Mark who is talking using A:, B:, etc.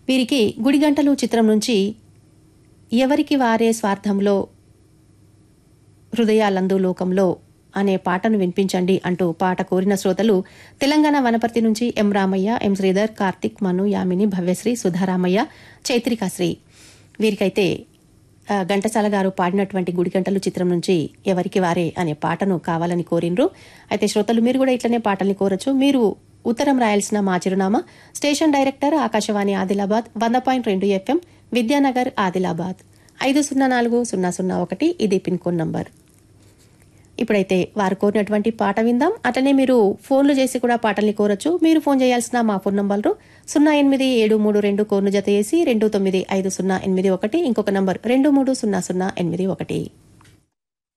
A: వీరికి గుడిగంటలు చిత్రం నుంచి ఎవరికి వారే స్వార్థంలో హృదయాలందు లోకంలో అనే పాటను వినిపించండి అంటూ పాట కోరిన శ్రోతలు తెలంగాణ వనపర్తి నుంచి ఎం రామయ్య ఎం శ్రీధర్ కార్తిక్ మను యామిని భవ్యశ్రీ సుధారామయ్య చైత్రికాశ్రీ వీరికైతే ఆ, ఘంటసాల గారు పాడినటువంటి గుడిగంటలు చిత్రం నుంచి ఎవరికి వారే అనే పాటను కావాలని కోరిండ్రు అయితే శ్రోతలు మీరు కూడా ఇట్లనే పాటల్ని కోరచ్చు మీరు ఉత్తరం రాయాల్సిన మా చిరునామా స్టేషన్ డైరెక్టర్ ఆకాశవాణి ఆదిలాబాద్ వంద పాయింట్ రెండు ఎఫ్ఎం విద్యానగర్ ఆదిలాబాద్ ఐదు సున్నా నాలుగు సున్నా సున్నా ఒకటి ఇది పిన్ కోడ్ నంబర్ ఇప్పుడైతే వారు కోరినటువంటి పాట విందాం అట్లనే మీరు ఫోన్లు చేసి కూడా పాటల్ని కోరచ్చు మీరు ఫోన్ చేయాల్సిన మా ఫోన్ నంబర్లు సున్నా ఎనిమిది ఏడు మూడు రెండు కోర్ను జత చేసి రెండు తొమ్మిది ఐదు సున్నా ఎనిమిది ఒకటి ఇంకొక నంబర్ రెండు మూడు సున్నా సున్నా ఎనిమిది ఒకటి